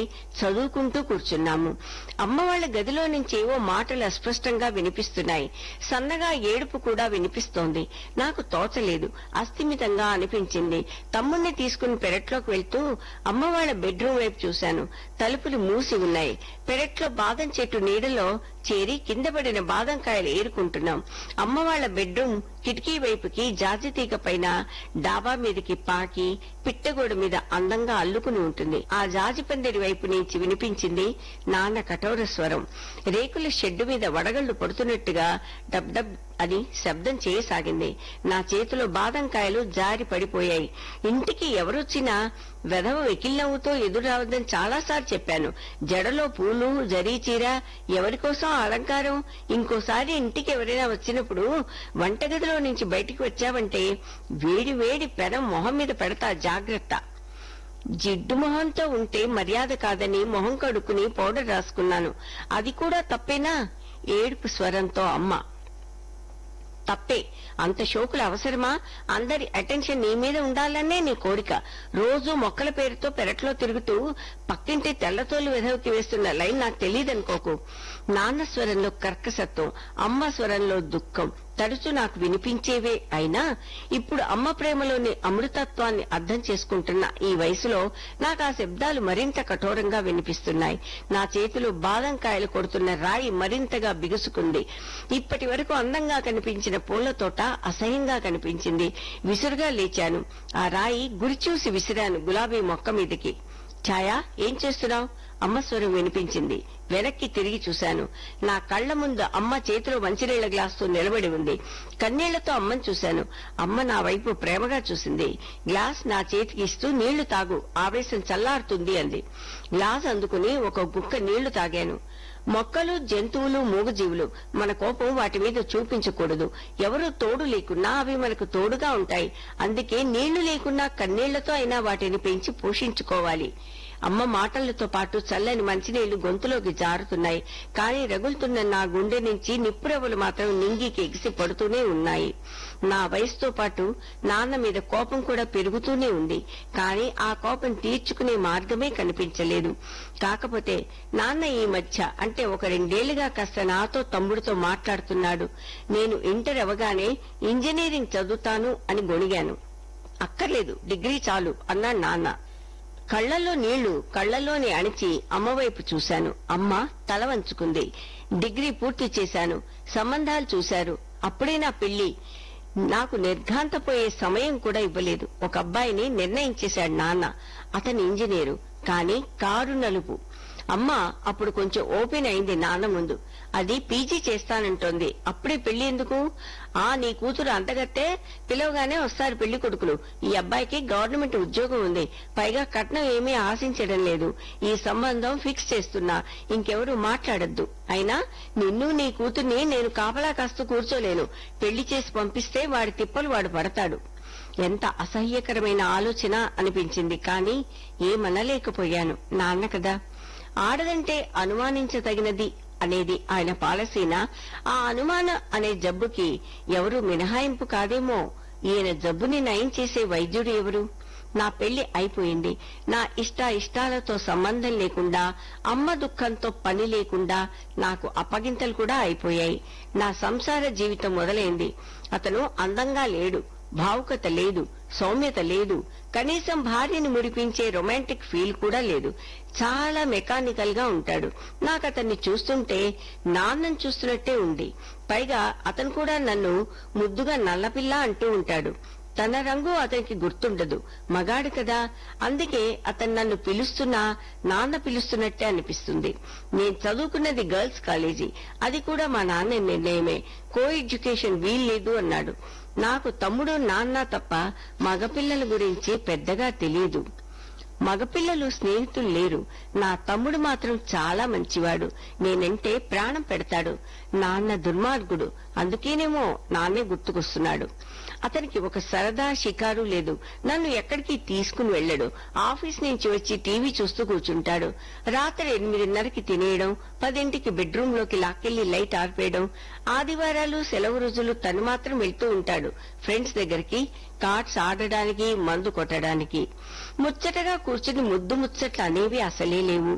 చదువుకుంటూ కూర్చున్నాము అమ్మ వాళ్ళ గదిలో నుంచి ఏవో మాటలు అస్పష్టంగా వినిపిస్తున్నాయి సన్నగా ఏడుపు కూడా వినిపిస్తోంది నాకు తోచలేదు అస్థిమితంగా అనిపించింది తమ్ముణ్ణి తీసుకుని పెరట్లోకి వెళ్తూ అమ్మ వాళ్ళ బెడ్రూమ్ వైపు చూశాను తలుపులు మూసి ఉన్నాయి పెరట్లో బాదం చెట్టు నీడలో చేరి కింద పడిన బాదం కాయలు ఏరుకుంటున్నాం అమ్మ వాళ్ళ బెడ్రూమ్ కిటికీ వైపుకి జాజి తీగ పైన డాబా మీదకి పాకి పిట్టగోడు మీద అందంగా అల్లుకుని ఉంటుంది ఆ జాజి పందిరి వైపు నుంచి వినిపించింది నాన్న కఠోర స్వరం రేకుల షెడ్డు మీద వడగళ్లు పడుతున్నట్టుగా డబ్ డబ్ అని శబ్దం చేయసాగింది నా చేతిలో బాదం కాయలు జారి పడిపోయాయి ఇంటికి ఎవరొచ్చినా వెధవ వెకిల్లవుతో ఎదురు రావద్దని చాలాసార్లు చెప్పాను జడలో పూలు జరీ చీర ఎవరికోసం అలంకారం ఇంకోసారి ఇంటికి ఎవరైనా వచ్చినప్పుడు వంటగదిలో నుంచి బయటికి వచ్చావంటే వేడి వేడి పెనం మొహం మీద పెడతా జాగ్రత్త జిడ్డు మొహంతో ఉంటే మర్యాద కాదని మొహం కడుక్కుని పౌడర్ రాసుకున్నాను అది కూడా తప్పేనా ఏడుపు స్వరంతో అమ్మ తప్పే అంత షోకులు అవసరమా అందరి అటెన్షన్ నీ మీద ఉండాలనే నీ కోరిక రోజు మొక్కల పేరుతో పెరట్లో తిరుగుతూ పక్కింటి తెల్లతోలు వెధవకి వేస్తున్న లైన్ నాకు తెలియదనుకోకు నాన్న స్వరంలో కర్కసత్వం అమ్మ స్వరంలో దుఃఖం తరచు నాకు వినిపించేవే అయినా ఇప్పుడు అమ్మ ప్రేమలోని అమృతత్వాన్ని అర్థం చేసుకుంటున్న ఈ వయసులో నాకు ఆ శబ్దాలు మరింత కఠోరంగా వినిపిస్తున్నాయి నా చేతిలో బాదం కాయలు కొడుతున్న రాయి మరింతగా బిగుసుకుంది ఇప్పటి వరకు అందంగా కనిపించిన పూల తోట అసహ్యంగా కనిపించింది విసురుగా లేచాను ఆ రాయి గురిచూసి విసిరాను గులాబీ మొక్క మీదకి ఛాయా ఏం చేస్తున్నావు అమ్మ స్వరం వినిపించింది వెనక్కి తిరిగి చూశాను నా కళ్ల ముందు అమ్మ చేతిలో మంచినీళ్ల గ్లాసుతో నిలబడి ఉంది కన్నీళ్లతో అమ్మని చూశాను అమ్మ నా వైపు ప్రేమగా చూసింది గ్లాస్ నా చేతికి ఇస్తూ నీళ్లు తాగు ఆవేశం చల్లారుతుంది అంది గ్లాస్ అందుకుని ఒక గుక్క నీళ్లు తాగాను మొక్కలు జంతువులు మూగజీవులు మన కోపం వాటి మీద చూపించకూడదు ఎవరు తోడు లేకున్నా అవి మనకు తోడుగా ఉంటాయి అందుకే నీళ్లు లేకున్నా కన్నీళ్లతో అయినా వాటిని పెంచి పోషించుకోవాలి అమ్మ మాటలతో పాటు చల్లని మంచినీళ్లు గొంతులోకి జారుతున్నాయి కానీ రగులుతున్న నా గుండె నుంచి నిప్పురవ్వలు మాత్రం నింగికి ఎగిసి పడుతూనే ఉన్నాయి నా వయసుతో పాటు నాన్న మీద కోపం కూడా పెరుగుతూనే ఉంది కానీ ఆ కోపం తీర్చుకునే మార్గమే కనిపించలేదు కాకపోతే నాన్న ఈ మధ్య అంటే ఒక రెండేళ్లుగా కాస్త నాతో తమ్ముడితో మాట్లాడుతున్నాడు నేను ఇంటర్ అవగానే ఇంజనీరింగ్ చదువుతాను అని గొణిగాను అక్కర్లేదు డిగ్రీ చాలు అన్నాడు నాన్న కళ్లలో నీళ్లు కళ్లలోని అణిచి అమ్మవైపు చూశాను అమ్మ తల వంచుకుంది డిగ్రీ పూర్తి చేశాను సంబంధాలు చూశారు అప్పుడే నా పెళ్లి నాకు నిర్ఘాంతపోయే సమయం కూడా ఇవ్వలేదు ఒక అబ్బాయిని నిర్ణయించేశాడు నాన్న అతని ఇంజనీరు కానీ కారు నలుపు అమ్మ అప్పుడు కొంచెం ఓపెన్ అయింది నాన్న ముందు అది పీజీ చేస్తానంటోంది అప్పుడే పెళ్లి ఎందుకు ఆ నీ కూతురు అంతగత్తే పిలవగానే వస్తారు పెళ్లి కొడుకులు ఈ అబ్బాయికి గవర్నమెంట్ ఉద్యోగం ఉంది పైగా కట్నం ఏమీ ఆశించడం లేదు ఈ సంబంధం ఫిక్స్ చేస్తున్నా ఇంకెవరు మాట్లాడొద్దు అయినా నిన్ను నీ కూతుర్ని నేను కాపలా కాస్తూ కూర్చోలేను పెళ్లి చేసి పంపిస్తే వాడి తిప్పలు వాడు పడతాడు ఎంత అసహ్యకరమైన ఆలోచన అనిపించింది కానీ ఏమనలేకపోయాను నాన్న కదా ఆడదంటే అనుమానించదగినది అనేది ఆయన పాలసీనా ఆ అనుమాన అనే జబ్బుకి ఎవరు మినహాయింపు కాదేమో ఈయన జబ్బుని నయం చేసే వైద్యుడు ఎవరు నా పెళ్లి అయిపోయింది నా ఇష్ట ఇష్టాలతో సంబంధం లేకుండా అమ్మ దుఃఖంతో పని లేకుండా నాకు అప్పగింతలు కూడా అయిపోయాయి నా సంసార జీవితం మొదలైంది అతను అందంగా లేడు భావుకత లేదు సౌమ్యత లేదు కనీసం భార్యని మురిపించే రొమాంటిక్ ఫీల్ కూడా లేదు చాలా మెకానికల్ గా ఉంటాడు నాకు అతన్ని చూస్తుంటే నాన్నని చూస్తున్నట్టే ఉంది పైగా అతను కూడా నన్ను ముద్దుగా నల్లపిల్ల అంటూ ఉంటాడు తన రంగు అతనికి గుర్తుండదు మగాడు కదా అందుకే అతను నన్ను పిలుస్తున్నా నాన్న పిలుస్తున్నట్టే అనిపిస్తుంది నేను చదువుకున్నది గర్ల్స్ కాలేజీ అది కూడా మా నాన్న నిర్ణయమే కో ఎడ్యుకేషన్ వీల్లేదు అన్నాడు నాకు తమ్ముడు నాన్న తప్ప మగపిల్లల గురించి పెద్దగా తెలియదు మగపిల్లలు స్నేహితులు లేరు నా తమ్ముడు మాత్రం చాలా మంచివాడు నేనంటే ప్రాణం పెడతాడు నాన్న దుర్మార్గుడు అందుకేనేమో నాన్నే గుర్తుకొస్తున్నాడు అతనికి ఒక సరదా షికారు లేదు నన్ను ఎక్కడికి తీసుకుని వెళ్ళడు ఆఫీస్ నుంచి వచ్చి టీవీ చూస్తూ కూర్చుంటాడు రాత్రి ఎనిమిదిన్నరకి తినేయడం పదింటికి బెడ్రూమ్ లోకి లాక్కెళ్లి లైట్ ఆర్పేయడం ఆదివారాలు సెలవు రోజులు తను మాత్రం వెళ్తూ ఉంటాడు ఫ్రెండ్స్ దగ్గరికి కార్డ్స్ ఆడడానికి మందు కొట్టడానికి ముచ్చటగా కూర్చుని ముద్దు ముచ్చట్లు అనేవి అసలే లేవు